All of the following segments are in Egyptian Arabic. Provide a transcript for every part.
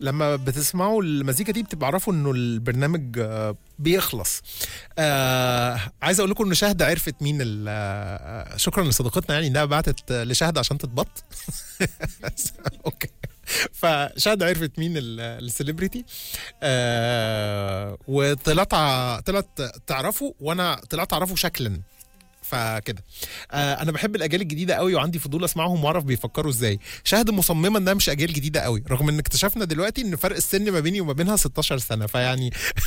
لما بتسمعوا المزيكا دي بتعرفوا انه البرنامج آه، بيخلص آه عايز اقول لكم ان شهد عرفت مين ال- آه، شكرا لصديقتنا يعني انها بعتت آه، لشهد عشان تتبط اوكي فشهد عرفت مين ال- السليبرتي آه وطلعت ع- طلعت تعرفه وانا طلعت اعرفه شكلا فكده آه انا بحب الاجيال الجديده قوي وعندي فضول اسمعهم واعرف بيفكروا ازاي شاهد مصممه انها مش اجيال جديده قوي رغم ان اكتشفنا دلوقتي ان فرق السن ما بيني وما بينها 16 سنه فيعني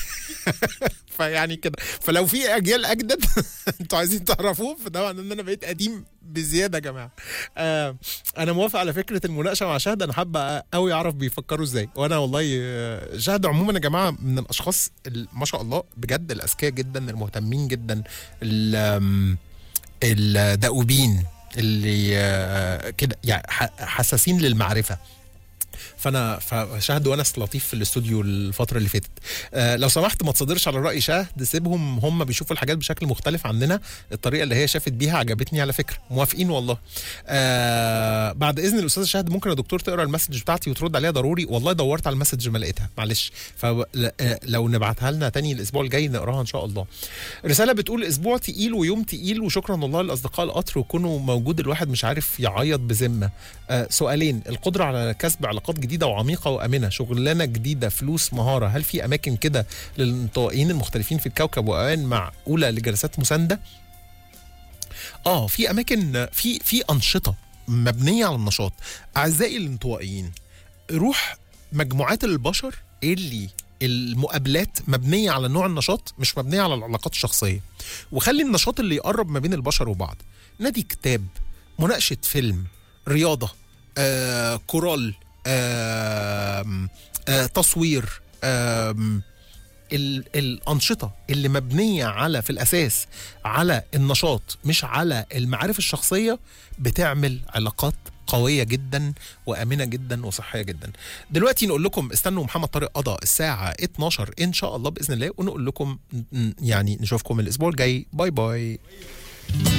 فيعني كده فلو في اجيال اجدد انتوا عايزين تعرفوه فده معناه ان انا بقيت قديم بزياده يا جماعه آه انا موافق على فكره المناقشه مع شهد انا حابه قوي اعرف بيفكروا ازاي وانا والله آه، شهد عموما يا جماعه من الاشخاص ال- ما شاء الله بجد الاذكياء جدا المهتمين جدا ال- آم، الدؤوبين اللي آه، كده يعني ح- حساسين للمعرفه فانا فشهد وانس لطيف في الاستوديو الفتره اللي فاتت آه لو سمحت ما تصدرش على الراي شهد سيبهم هم بيشوفوا الحاجات بشكل مختلف عننا الطريقه اللي هي شافت بيها عجبتني على فكره موافقين والله آه بعد اذن الاستاذ شهد ممكن يا دكتور تقرا المسج بتاعتي وترد عليها ضروري والله دورت على المسج ما لقيتها معلش فلو نبعتها لنا تاني الاسبوع الجاي نقراها ان شاء الله رساله بتقول اسبوع تقيل ويوم تقيل وشكرا والله لاصدقاء القطر وكونوا موجود الواحد مش عارف يعيط بذمه آه سؤالين القدره على كسب علاقات جديده وعميقه وامنه شغلانه جديده فلوس مهاره هل في اماكن كده للانطوائيين المختلفين في الكوكب واوان معقوله لجلسات مسانده اه في اماكن في في انشطه مبنيه على النشاط اعزائي الانطوائيين روح مجموعات البشر اللي المقابلات مبنيه على نوع النشاط مش مبنيه على العلاقات الشخصيه وخلي النشاط اللي يقرب ما بين البشر وبعض نادي كتاب مناقشه فيلم رياضه آه، كورال آم، آه، تصوير آم، ال- الأنشطة اللي مبنية على في الأساس على النشاط مش على المعارف الشخصية بتعمل علاقات قوية جدا وآمنة جدا وصحية جدا دلوقتي نقول لكم استنوا محمد طارق قضى الساعة 12 إن شاء الله بإذن الله ونقول لكم ن- ن- يعني نشوفكم الأسبوع الجاي باي باي